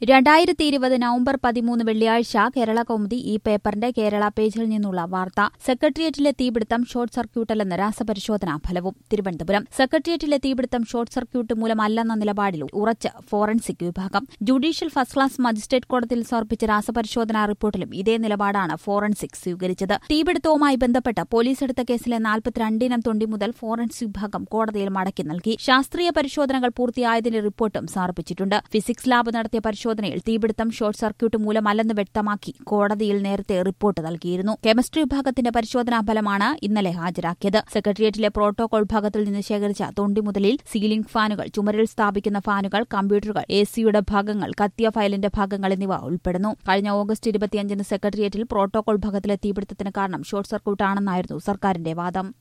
രണ്ടായിരത്തി ഇരുപത് നവംബർ പതിമൂന്ന് വെള്ളിയാഴ്ച കേരള കൗമുദി ഈ പേപ്പറിന്റെ കേരള പേജിൽ നിന്നുള്ള വാർത്ത സെക്രട്ടേറിയറ്റിലെ തീപിടുത്തം ഷോർട്ട് സർക്യൂട്ടല്ലെന്ന് രാസപരിശോധനാ ഫലവും തിരുവനന്തപുരം സെക്രട്ടേറിയറ്റിലെ തീപിടുത്തം ഷോർട്ട് സർക്യൂട്ട് മൂലമല്ലെന്ന നിലപാടിൽ ഉറച്ച് ഫോറൻസിക് വിഭാഗം ജുഡീഷ്യൽ ഫസ്റ്റ് ക്ലാസ് മജിസ്ട്രേറ്റ് കോടതിയിൽ സമർപ്പിച്ച രാസപരിശോധനാ റിപ്പോർട്ടിലും ഇതേ നിലപാടാണ് ഫോറൻസിക് സ്വീകരിച്ചത് തീപിടുത്തവുമായി ബന്ധപ്പെട്ട് പോലീസ് എടുത്ത കേസിലെ നാൽപ്പത്തിരണ്ടിനം തൊണ്ടി മുതൽ ഫോറൻസിക് വിഭാഗം കോടതിയിൽ മടക്കി നൽകി ശാസ്ത്രീയ പരിശോധനകൾ പൂർത്തിയായതിന്റെ റിപ്പോർട്ടും സമർപ്പിച്ചിട്ടുണ്ട് ഫിസിക്സ് ലാബ് നടത്തിയ പരിശോധനയിൽ തീപിടുത്തം ഷോർട്ട് സർക്യൂട്ട് മൂലമല്ലെന്ന് വ്യക്തമാക്കി കോടതിയിൽ നേരത്തെ റിപ്പോർട്ട് നൽകിയിരുന്നു കെമിസ്ട്രി വിഭാഗത്തിന്റെ പരിശോധനാ ഫലമാണ് ഇന്നലെ ഹാജരാക്കിയത് സെക്രട്ടേറിയറ്റിലെ പ്രോട്ടോകോൾ വിഭാഗത്തിൽ നിന്ന് ശേഖരിച്ച തൊണ്ടി മുതലിൽ സീലിംഗ് ഫാനുകൾ ചുമരിൽ സ്ഥാപിക്കുന്ന ഫാനുകൾ കമ്പ്യൂട്ടറുകൾ എ സിയുടെ ഭാഗങ്ങൾ കത്തിയ ഫയലിന്റെ ഭാഗങ്ങൾ എന്നിവ ഉൾപ്പെടുന്നു കഴിഞ്ഞ ഓഗസ്റ്റ് ഇരുപത്തിയഞ്ചിന് സെക്രട്ടേറിയറ്റിൽ പ്രോട്ടോകോൾ വിഭാഗത്തിലെ തീപിടുത്തത്തിന് കാരണം ഷോർട്ട് സർക്യൂട്ടാണെന്നായിരുന്നു സർക്കാരിന്റെ വാദം